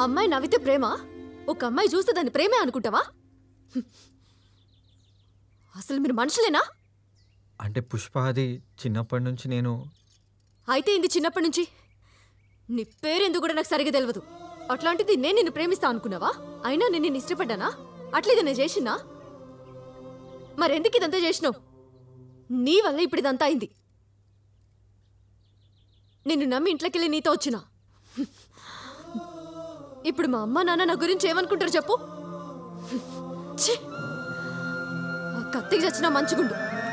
అమ్మాయి నవ్వితే ప్రేమ ఒక అమ్మాయి చూస్తే దాన్ని ప్రేమే అనుకుంటావా హ్మ్. అసలు మీరు మనుషులేనా అంటే పుష్ప అది చిన్నప్పటి నుంచి నేను అయితే ఇది చిన్నప్పటి నుంచి నీ పేరెందుకు కూడా నాకు సరిగా తెలియదు అట్లాంటిది నేను నిన్ను ప్రేమిస్తా అనుకున్నావా అయినా నేను నిన్ను ఇష్టపడ్డానా అట్లేదు నేను చేసినా మరెందుకు ఇదంతా చేసినావు నీ వల్ల ఇప్పుడు ఇదంతా అయింది నిన్ను నమ్మి ఇంట్లోకి వెళ్ళి నీతో వచ్చినా ఇప్పుడు మా అమ్మ నాన్న నా గురించి ఏమనుకుంటారు చెప్పు ఛీ! ఆ కత్తికి చచ్చినా మంచిగుండు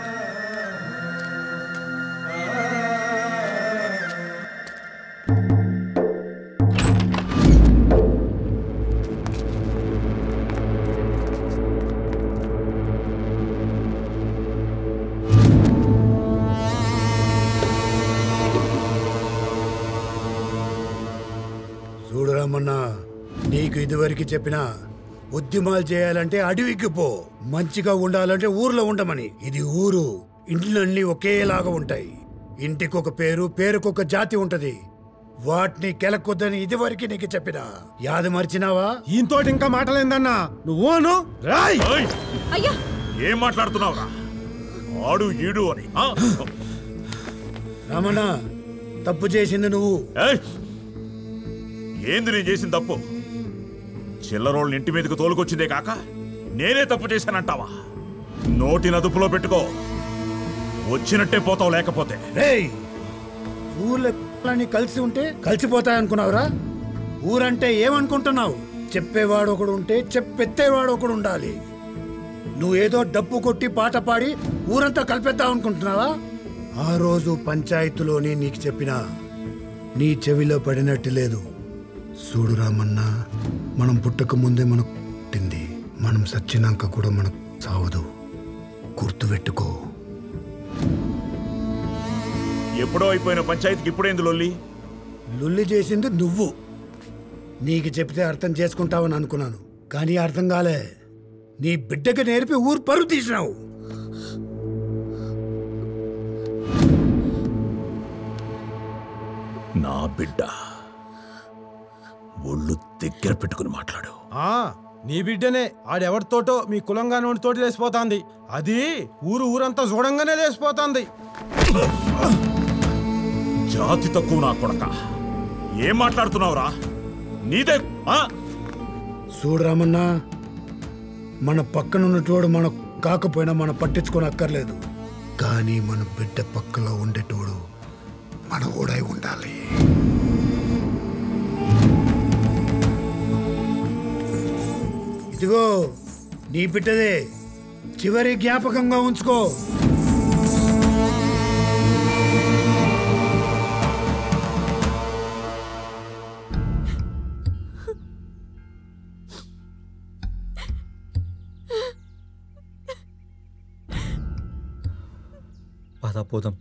చూడు రామన్న నీకు ఇదివరకు చెప్పిన ఉద్యమాలు చేయాలంటే అడవికి పో మంచిగా ఉండాలంటే ఊర్లో ఉండమని ఇది ఊరు ఇండ్లన్నీ ఒకేలాగా ఉంటాయి ఇంటికొక పేరు పేరుకొక జాతి ఉంటది వాటిని కెలకొద్దని ఇదివరకు నీకు చెప్పిన యాద మర్చినావా ఈయనతోటి ఇంకా మాటలేందన్నా నువ్వును రాయ్ ఏయ్! అయ్యా ఏం మాట్లాడుతున్నావురా ఆడు ఈడు అని ఆ? రామన్న తప్పు చేసింది నువ్వు ఏయ్! ఏంది నేను చేసిన తప్పు చిల్లరోళ్ళని ఇంటి మీదకి తోలుకొచ్చిందే కాక నేనే తప్పు చేశానంటావా నోటి నదుపులో పెట్టుకో వచ్చినట్టే పోతావు లేకపోతే రేయ్ ఊర్లన్నీ కలిసి ఉంటే కలిసిపోతాయనుకున్నావురా ఊరంటే ఏమనుకుంటున్నావు చెప్పేవాడు ఒకడు ఉంటే చెప్పెత్తేవాడు ఒకడు ఉండాలి నువ్వేదో డప్పు కొట్టి పాట పాడి ఊరంతా కలిపేద్దాం అనుకుంటున్నావా ఆ రోజు పంచాయతీలోని నీకు చెప్పిన నీ చెవిలో పడినట్టు లేదు చూడు రామన్న మనం పుట్టక ముందే మనకు పుట్టింది మనం సచ్చినాక కూడా మనకు సావదు గుర్తుపెట్టుకో ఎప్పుడో అయిపోయిన పంచాయతీకి ఇప్పుడేంది లొల్లి లుల్లి చేసింది నువ్వు నీకు చెప్తే అర్థం చేసుకుంటావని అనుకున్నాను కానీ అర్థం కాలే నీ బిడ్డకి నేర్పి ఊరు పరువు తీసినావు నా బిడ్డ ఒళ్ళు దగ్గర పెట్టుకుని మాట్లాడు ఆ నీ బిడ్డనే ఆడెవరితోటో మీ కులంగా తోటి లేసిపోతాంది అది ఊరు ఊరంతా చూడంగానే లేసిపోతాంది జాతి తక్కువ నా కొడక ఏం మాట్లాడుతున్నావురా నీదే ఆ? చూడు రామన్నా మన పక్కన ఉన్నటోడు మన కాకపోయినా మనం పట్టించుకొని అక్కర్లేదు కానీ మన బిడ్డ పక్కలో ఉండేటోడు మన ఓడై ఉండాలి ఇదిగో నీ బిడ్డదే చివరి జ్ఞాపకంగా ఉంచుకో పద పోదాం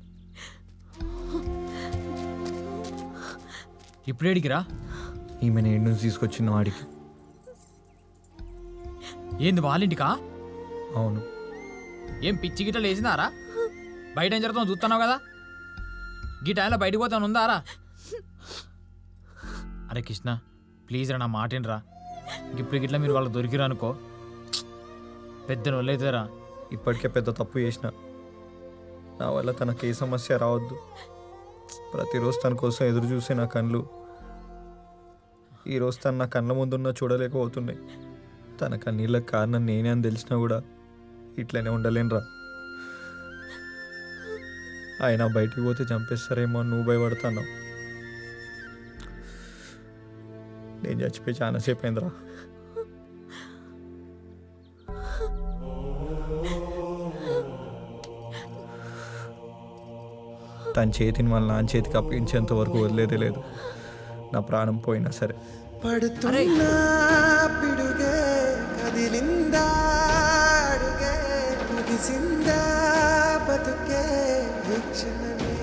ఇప్పుడేడికిరా ఈమె ఏడు నుంచి తీసుకొచ్చిన వాడికి ఏంది వాళ్ళింటికా అవును ఏం పిచ్చి గిట్ల లేచినారా బయట ఏం జరుగుతుందో చూస్తున్నావు కదా గీ టైంలో బయటకు పోతాను ఉందారా అరే కృష్ణ ప్లీజ్ రా నా మాటేనరా ఇప్పుడు గిట్ల మీరు వాళ్ళు దొరికిరా అనుకో పెద్ద నొల్లైతుందిరా ఇప్పటికే పెద్ద తప్పు చేసిన నా వల్ల తనకి ఏ సమస్య రావద్దు ప్రతిరోజు తన కోసం ఎదురు చూసే నా కళ్ళు ఈరోజు తను నా కళ్ళ ముందున్న చూడలేకపోతున్నాయి తన కన్నీళ్ళకి కారణం నేనే అని తెలిసినా కూడా ఇట్లనే ఉండలేనురా అయినా బయటికి పోతే చంపేస్తారేమో అని నువ్వు భయపడుతున్నావు నేను చచ్చిపోయి చాలాసేపు అయిందిరా తన చేతిని వాళ్ళ నాన్న చేతికి అప్పగించేంత వరకు వదిలేదే లేదు నా ప్రాణం పోయినా సరే పడుతున్నా పిడుగే కదిలిందా అడుగే ముగిసిందా బతుకే ఈ క్షణమే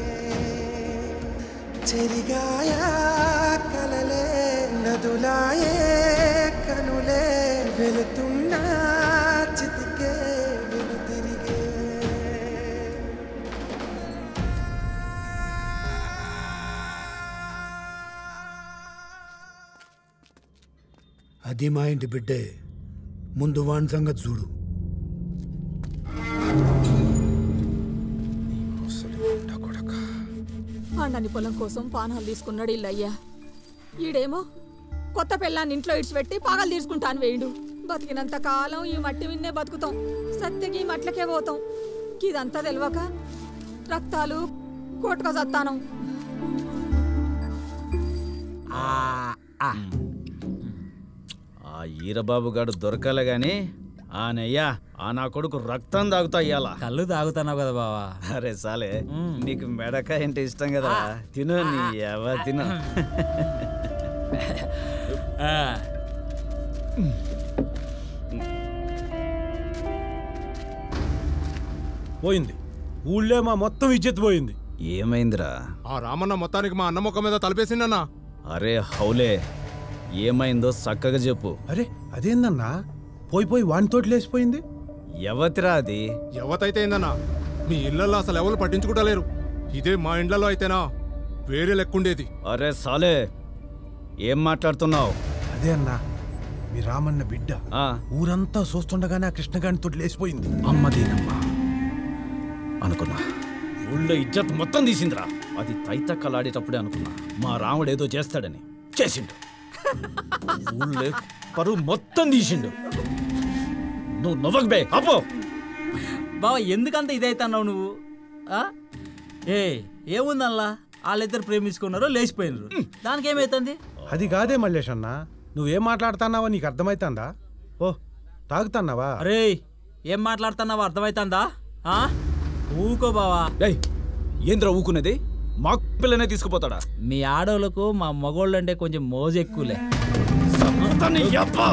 చెరిగాయా కలలే నదులాయే కనులే వెళుతున్నా చితికే వెనుతిరిగే అది మా ఇంటి బిడ్డే ముందు వాని సంగతి చూడు పండని పొలం కోసం పానాలు తీసుకున్నాడు ఇల్లయ్యా ఈడేమో కొత్త పిల్లాన్ని ఇంట్లో ఇడిచిపెట్టి పాగాలు తీసుకుంటాను వేయుడు బతికినంత కాలం ఈ మట్టి విన్నే బతుకుతాం సత్యకి ఈ మట్లకే పోతాం ఇదంతా తెలియక రక్తాలు కోటుగా సత్తానం ఆ ఈరబాబు గాడు దొరకాలే గాని ఆ నెయ్యా ఆ నా కొడుకు రక్తం తాగుతా ఇయ్యాల కళ్ళు తాగుతున్నావు కదా బావా అరే సాలే నీకు మెడకాయ అంటే ఇష్టం కదా తిను నీ ఎవ తిను పోయింది ఊళ్ళో మా మొత్తం ఇజ్జత్ పోయింది ఏమైందిరా ఆ రామన్న మొత్తానికి మా అన్న ముఖ మీద తలపేసిండన్నా అరే హౌలే ఏమైందో చక్కగా చెప్పు అరే అదేందన్నా పోయి పోయి వానితోటి లేచిపోయింది ఎవతిరా అది ఎవతైతే ఏందన్నా మీ ఇళ్లలో అసలు ఎవరు పట్టించుకుంటలేరు ఇదే మా ఇండ్లలో అయితేనా వేరే లెక్కుండేది అరే సాలే ఏం మాట్లాడుతున్నావు అదే అన్నా మీ రామన్న బిడ్డ ఆ ఊరంతా చూస్తుండగానే ఆ కృష్ణగాని తోటి లేచిపోయింది అమ్మదేనమ్మా అనుకున్నా ఊళ్ళో ఇజ్జత్ మొత్తం తీసిందిరా అది తైతక్కలాడేటప్పుడే అనుకున్నా మా రాముడు ఏదో చేస్తాడని చేసిండు ఊళ్ళో పరువు మొత్తం తీసిండు నువ్వు నవ్వకు బే అపో బావా ఎందుకంత ఇదైతున్నావు నువ్వు ఆ? ఏ ఏముందల్లా వాళ్ళిద్దరు ప్రేమించుకున్నారు లేచిపోయినారు దానికి ఏమైతుంది అది కాదే మల్లేష్ అన్న నువ్వేం మాట్లాడుతున్నావో నీకు అర్థమైతుందా ఓ తాగుతున్నావా అరే ఏం మాట్లాడుతున్నావో అర్థమైతుందా ఆ? ఊకో బావా డేయ్ ఏంద్రా ఊకునేది మా పిల్లనే తీసుకుపోతాడా మీ ఆడోళ్ళకు మా మగోళ్ళు అంటే కొంచెం మోజు ఎక్కువలే అతన్ని యబ్బా!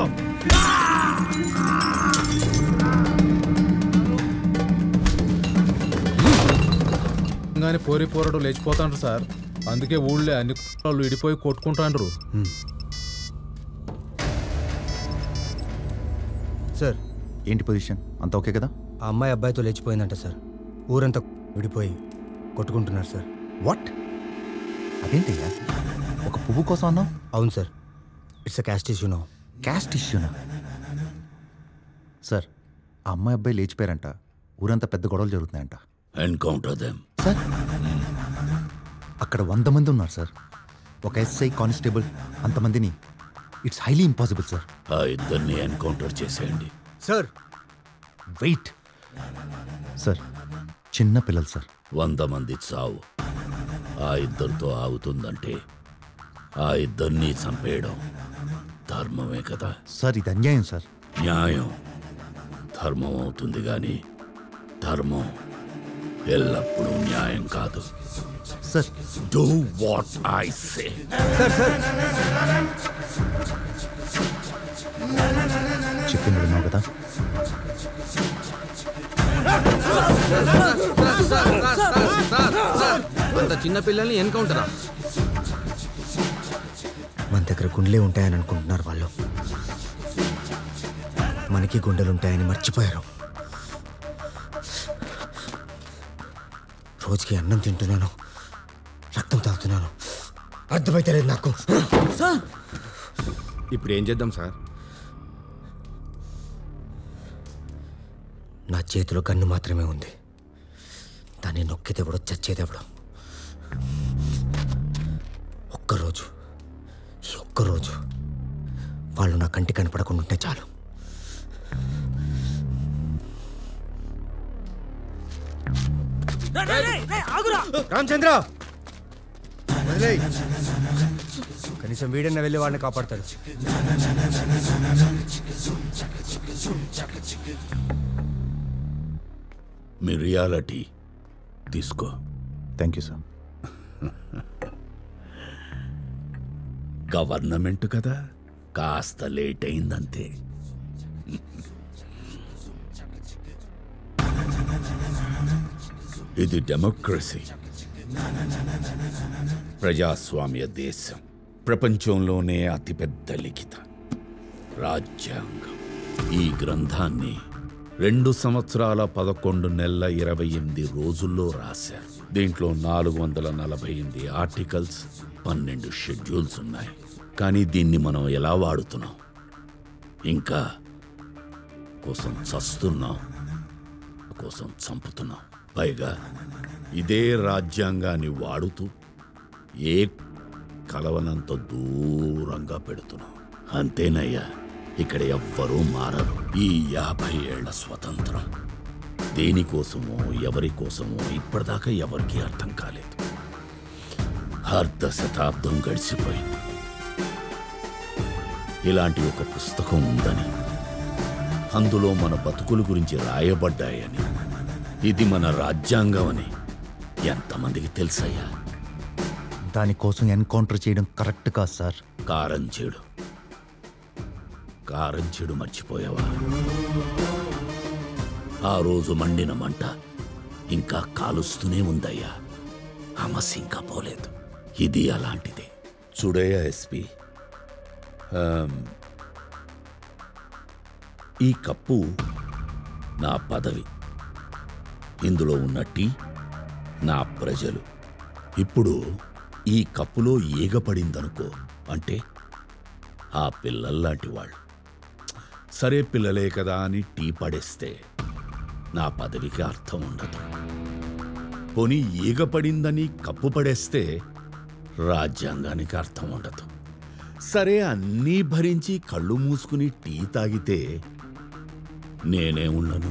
కానీ పోరి పోరడు లేచిపోతాండ్రు సార్ అందుకే ఊళ్ళో అన్ని వాళ్ళు విడిపోయి కొట్టుకుంటాండ్రు సార్ ఏంటి పొజిషన్ అంత ఓకే కదా ఆ అమ్మాయి అబ్బాయితో లేచిపోయిందంట సార్ ఊరంతా విడిపోయి కొట్టుకుంటున్నారు సార్ వాట్ అదేంటయ్యా ఒక పువ్వు కోసం అన్నావు అవును sir it's a caste issue no caste ఇష్యూనా సార్ ఆ అమ్మాయి అబ్బాయి లేచిపోయారంట ఊరంతా పెద్ద గొడవలు జరుగుతున్నాయంట ఎన్కౌంటర్ దెమ్ సార్ అక్కడ వంద మంది ఉన్నారు సార్ ఒక ఎస్ఐ కానిస్టేబుల్ అంతమందిని ఇట్స్ హైలీ ఇంపాసిబుల్ సార్ ఆ ఇద్దరిని ఎన్కౌంటర్ చేసేయండి సార్ వెయిట్ సార్ చిన్న పిల్లలు సార్ వంద మంది చావు ఆ ఇద్దరితో ఆగుతుందంటే ఆ ఇద్దరిని చంపేయడం ధర్మమే కదా సార్ ఇది అన్యాయం సార్ న్యాయం ధర్మం అవుతుంది గాని ధర్మం ఎల్లప్పుడూ న్యాయం కాదు sir do what I say sir sir చెప్పింది విన్నావు కదా అంత చిన్న పిల్లల్ని ఎన్కౌంటరా మన దగ్గర గుండెలే ఉంటాయని అనుకుంటున్నారు వాళ్ళు మనకి గుండెలు ఉంటాయని మర్చిపోయారు రోజుకి అన్నం తింటున్నాను రక్తం తాగుతున్నాను అర్థమైతే లేదు నాకు ఇప్పుడు ఏం చేద్దాం సార్ నా చేతిలో గన్ను మాత్రమే ఉంది దాన్ని నొక్కితేవడో చచ్చేదెవడో ఒక్కరోజు ఈ ఒక్కరోజు వాళ్ళు నా కంటి కనపడకుండా ఉంటే చాలు రామచంద్ర వదిలేయ్. కనీసం వీడన్న వెళ్ళి వాడిని కాపాడతాడు మీ రియాలిటీ తీసుకో థ్యాంక్ యూ సార్ గవర్నమెంట్ కదా కాస్త లేట్ అయిందంతే ఇది డెమోక్రసీ ప్రజాస్వామ్య దేశం ప్రపంచంలోనే అతిపెద్ద లిఖిత రాజ్యాంగం ఈ గ్రంథాన్ని రెండు సంవత్సరాల పదకొండు నెలల ఇరవై ఎనిమిది రోజుల్లో రాశారు దీంట్లో నాలుగు వందల నలభై ఎనిమిది ఆర్టికల్స్ పన్నెండు షెడ్యూల్స్ ఉన్నాయి కానీ దీన్ని మనం ఎలా వాడుతున్నాం ఇంకా కోసం చస్తున్నాం కోసం చంపుతున్నాం పైగా ఇదే రాజ్యాంగాన్ని వాడుతూ ఏ కలవనంత దూరంగా పెడుతున్నాం అంతేనయ్యా ఇక్కడ ఎవ్వరూ మారరు ఈ యాభై ఏళ్ల స్వతంత్రం దేనికోసమో ఎవరి కోసమో ఇప్పటిదాకా ఎవరికీ అర్థం కాలేదు అర్ధ శతాబ్దం గడిచిపోయింది ఇలాంటి ఒక పుస్తకం ఉందని అందులో మన బతుకుల గురించి రాయబడ్డాయని ఇది మన రాజ్యాంగం అని ఎంతమందికి తెలుసయ్యా దానికోసం ఎన్కౌంటర్ చేయడం కరెక్ట్ కాదు సార్ కారం చెడు కారం చెడు మర్చిపోయావా ఆ రోజు మండిన మంట ఇంకా కాలుస్తూనే ఉందయ్యా హమస్ ఇంకా పోలేదు ఇది అలాంటిదే చూడయ్యా ఎస్పి ఆమ్, ఈ కప్పు నా పదవి ఇందులో ఉన్న టీ నా ప్రజలు ఇప్పుడు ఈ కప్పులో ఈగ పడిందనుకో అంటే ఆ పిల్లల్లాంటి వాళ్ళు సరే పిల్లలే కదా అని టీ పడేస్తే నా పదవికి అర్థం ఉండదు పోనీ ఈగ పడిందని కప్పు పడేస్తే రాజ్యాంగానికి అర్థం ఉండదు సరే అన్నీ భరించి కళ్ళు మూసుకుని టీ తాగితే నేనే ఉండను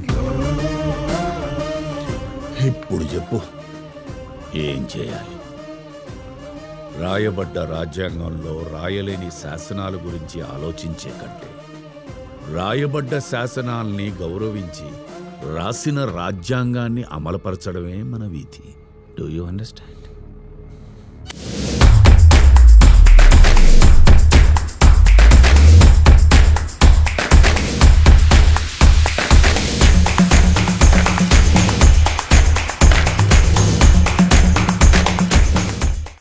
ఇప్పుడు చెప్పు ఏం చేయాలి రాయబడ్డ రాజ్యాంగంలో రాయలేని శాసనాల గురించి ఆలోచించే కంటే రాయబడ్డ శాసనాల్ని గౌరవించి రాసిన రాజ్యాంగాన్ని అమలుపరచడమే మన వీధి డూ యూ అండర్స్టాండ్